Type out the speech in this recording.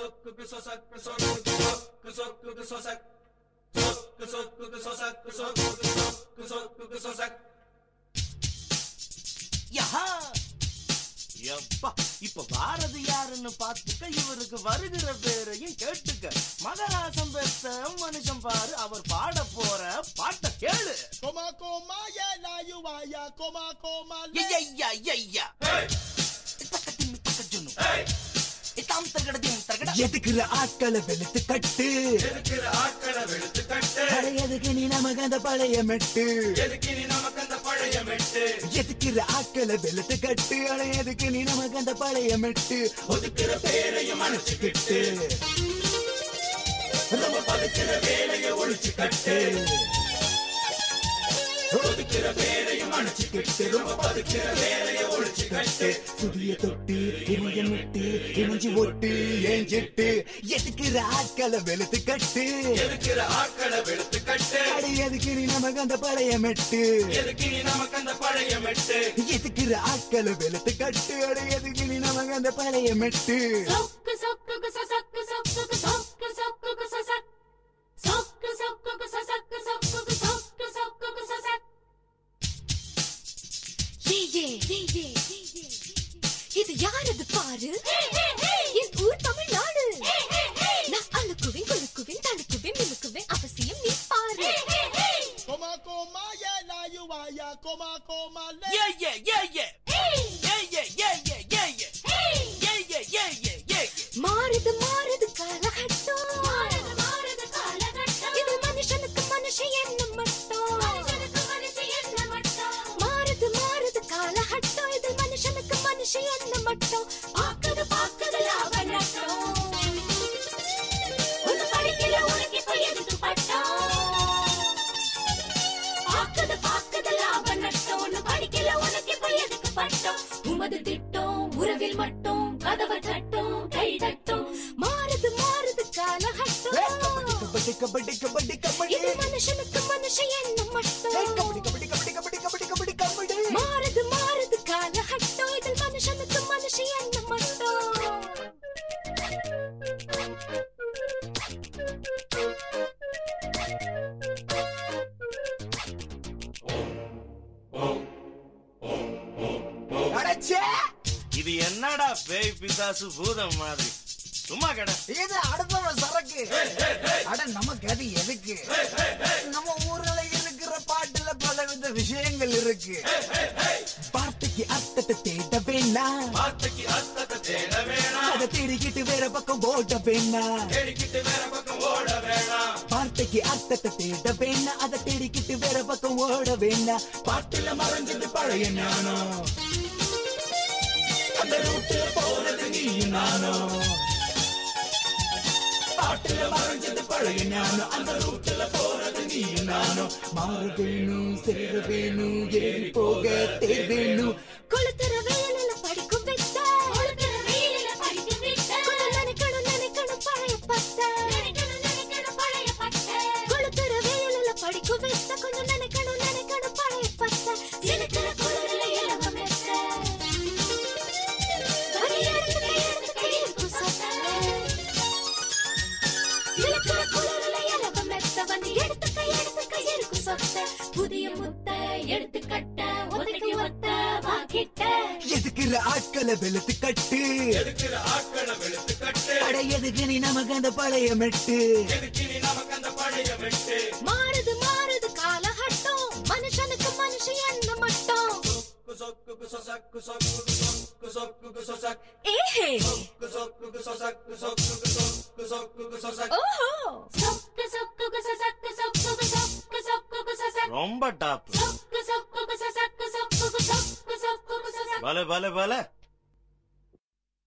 யஹா! யப்பா, இப்ப வாரது யாருன்னு பார்த்துக்க இவருக்கு வருகிற பேரையும் கேட்டுக்க மகராசம் பெத்த மனுஷன் பாரு அவர் பாட போற பாட்ட கேளு Coma, coma, ya la yuaya, coma, coma, le. ஐயா ஐயா தக்கத்தின் தக்கஜுனு இதாம் தகடதிம் தகட எதுக்குற ஆட்களை வெளுத்து கட்டு அட, எதுக்கு நீ நமக்கு அந்த பழைய மெட்டு எதுக்குற ஆட்களை வெளுத்து கட்டு அட, எதுக்கு நீ நமக்கு அந்த பழைய மெட்டு ஒதுக்குற பேரையும் அணைச்சுக்கிட்டு நம்ம பதுக்கிற வேலையை ஒழிச்சு கட்டு ஒதுக்கிற பேரையும் அணைச்சுக்கிட்டு ரொம்ப பதுக்கிற வேலையை ஒழிச்சு கட்டு சுதிய தொட்டு இணையம் விட்டு இணைஞ்சு ஒட்டு ஏஞ்சிட்டு எதுக்குற ஆட்களை வெளுத்து கட்டு எதுக்குற ஆட்களை வெளுத்து கட்டு அடி எதுக்கு நீ நமக்கு அந்த பழைய மெட்டு எதுக்கு நீ நமக்கு அந்த பழைய மெட்டு எதுக்குற ஆட்களை வெளுத்து கட்டு அடி எதுக்கு நீ நமக்கு அந்த பழைய மெட்டு சொக்கு சொக்கு சொக்கு சொக்கு சொக்கு சொக்கு சொக்கு சொக்கு சொக்கு சொக்கு சொக்கு சொக்கு சொக்கு சொக்கு ஏயே ஏயே இது யாரது பாரு என் ஊர் தமிழ்நாடு நான் அழுக்குவேன் கொழுக்குவேன் தடுக்குவேன் மினுக்குவேன் அவசியம் நீ பாரு Coma, coma, ya la yuaya, coma, coma, le. ஏ ஏ ஏ ஏ ஏ ஏ ஏ ஏ ஏ ஏ ஏ ஏ ஏ ஏ ஏ மாறுது மாறுது காலகட்டம் மாறுது மாறுது காலகட்டம் இது மனுஷனுக்கு மனுஷன் என்ன மட்டும் மனுஷனுக்கு மனுஷன் என்ன மட்டும் மாறுது மாறுது காலகட்டம் இது மனுஷனுக்கு மனுஷன் என்ன மட்டும் பாக்குது பாக்குது லாப நட்டம் ஒண்ணு படிக்கிற உனக்கு இப்ப எதுக்கு பட்டம் பாக்குது பாக்குது லாப நட்டம் ஒண்ணு படிக்கல உனக்கு இப்ப எதுக்கு பட்டம் உமது திட்டம் உறவில் மட்டும் கதவை தட்டும் கை தட்டும் மாறுது மாறுது காலகட்டம் கபடி கபடி கபடி கபடி இது மனுஷனுக்கு மனுஷன் என்ன ஏய், மட்டும் கபடி கபடி கபடி கபடி கபடி கபடி கபடி மாறுது மாறுது காலகட்டம் இதில் மனுஷனுக்கு மனுஷன் என்ன மட்டும் அடச்சே இது என்னடா பேய் பிசாசு பூதம் மாதிரி சும்மா கட இது அடுத்தவன் சரக்கு அட நமக்கு அது எதுக்கு நம்ம ஊர்ல இருக்கிற பாட்டுல பலவித விஷயங்கள் இருக்கு வார்த்தைக்கு அர்த்தத்தை தேட வேணாம் வார்த்தைக்கு அர்த்தத்தை தேட வேணாம் அதை தேடிக்கிட்டு வேற பக்கம் ஓட வேணாம் தேடிக்கிட்டு வேற பக்கம் ஓட வேணாம் வார்த்தைக்கு அர்த்தத்தை தேட வேணாம் அதை தேடிக்கிட்டு வேற பக்கம் ஓட வேணாம் பாட்டுல மறைஞ்சது பழைய ஞானம் அந்த ரூட்டுல போறது நீயும் நானும் பாட்டுல மறைஞ்சது பழைய ஞானம் அந்த ரூட்டுல போறது நீயும் நானும் மாற வேணும் சேர வேணும் ஏறி போக தேர் வேணும் கொளுத்துற வேலையில படிக்கும் வித்த கொளுத்துற வெயிலில படிக்கும் வித்த கொஞ்சம் நினைக்கணும் நினைக்கணும் பழைய பத்த நினைக்கணும் நினைக்கணும் பழைய பட்டை கொளுத்துற வேலையில படிக்கும் வித்த கொஞ்சம் நினைக்கணும் நினைக்கணும் பழைய பத்த சிலுக்கிற குளிரில இலவ மெத்த அது எடுத்துக்க எடுத்துக்க இருக்கும் சத்த சிலுக்கிற குளிரில இலவ மெத்த வந்து எடுத்துக்க எடுத்துக்க இருக்கும் சொத்த புதிய முத்த எடுத்து கட்ட ஒத்தைக்கு ஒத்த வாக்கிட்ட எதுக்குற ஆட்களை வெளுத்து கட்டு எதுக்குற ஆட்களை வெளுத்து கட்டு அட எதுக்கு நீ நமக்கு அந்த பழைய மெட்டு எதுக்கு நீ நமக்கு அந்த பழைய மெட்டு மாறுது மாறுது காலகட்டம் மனுஷனுக்கு மனுஷன் என்ன மட்டும் சொக்கு சொசக்கு சொக்கு சொக்கு சொக்கு சொசக் ஏஹே சொக்கு சொசக்கு சொக்கு சொக்கு சொக்கு சொசக் ஓஹோ சொக்கு சொக்கு சசக்கு சொக்கு சொக்கு சொக்கு சசக் ரொம்ப டாப் சொக்கு சொக்கு சசக்கு சொக்கு சொக்கு சொக்கு சொக்கு சசக் பல பல பல